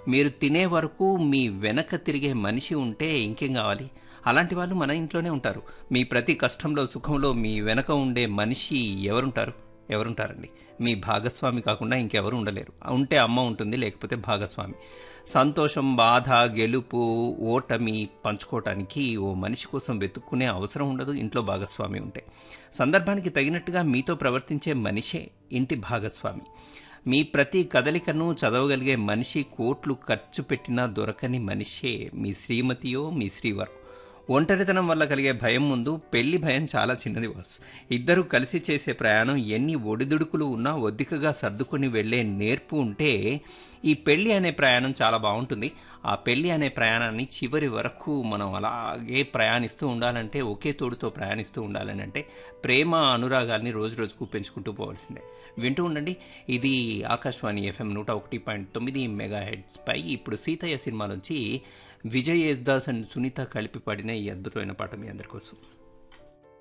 మీరు తినే వరకు మీ వెనక తిరిగే మనిషి ఉంటే ఇంకేం కావాలి అలాంటి వాళ్ళు మన ఇంట్లోనే ఉంటారు మీ ప్రతి కష్టంలో సుఖంలో మీ వెనక ఉండే మనిషి ఎవరుంటారు ఎవరుంటారండి మీ భాగస్వామి కాకుండా ఇంకెవరు ఉండలేరు ఉంటే అమ్మ ఉంటుంది లేకపోతే భాగస్వామి సంతోషం బాధ గెలుపు ఓటమి పంచుకోవటానికి ఓ మనిషి కోసం వెతుక్కునే అవసరం ఉండదు ఇంట్లో భాగస్వామి ఉంటే సందర్భానికి తగినట్టుగా మీతో ప్రవర్తించే మనిషే ఇంటి భాగస్వామి మీ ప్రతి కదలికను చదవగలిగే మనిషి కోట్లు ఖర్చు పెట్టినా దొరకని మనిషే మీ శ్రీమతియో మీ శ్రీవారు ఒంటరితనం వల్ల కలిగే భయం ముందు పెళ్లి భయం చాలా చిన్నది వాస్ ఇద్దరు కలిసి చేసే ప్రయాణం ఎన్ని ఒడిదుడుకులు ఉన్నా ఒద్దికగా సర్దుకొని వెళ్ళే నేర్పు ఉంటే ఈ పెళ్లి అనే ప్రయాణం చాలా బాగుంటుంది ఆ పెళ్లి అనే ప్రయాణాన్ని చివరి వరకు మనం అలాగే ప్రయాణిస్తూ ఉండాలంటే ఒకే తోడుతో ప్రయాణిస్తూ ఉండాలని అంటే ప్రేమ అనురాగాల్ని రోజు రోజుకు పెంచుకుంటూ పోవాల్సిందే వింటూ ఉండండి ఇది ఆకాశవాణి ఎఫ్ఎం నూట ఒకటి పాయింట్ తొమ్మిది మెగా హెడ్స్ పై ఇప్పుడు సీతయ్య సినిమా నుంచి విజయ్ యేస్దాస్ అండ్ సునీత కలిపి పాడిన ఈ అద్భుతమైన పాట మీ అందరి కోసం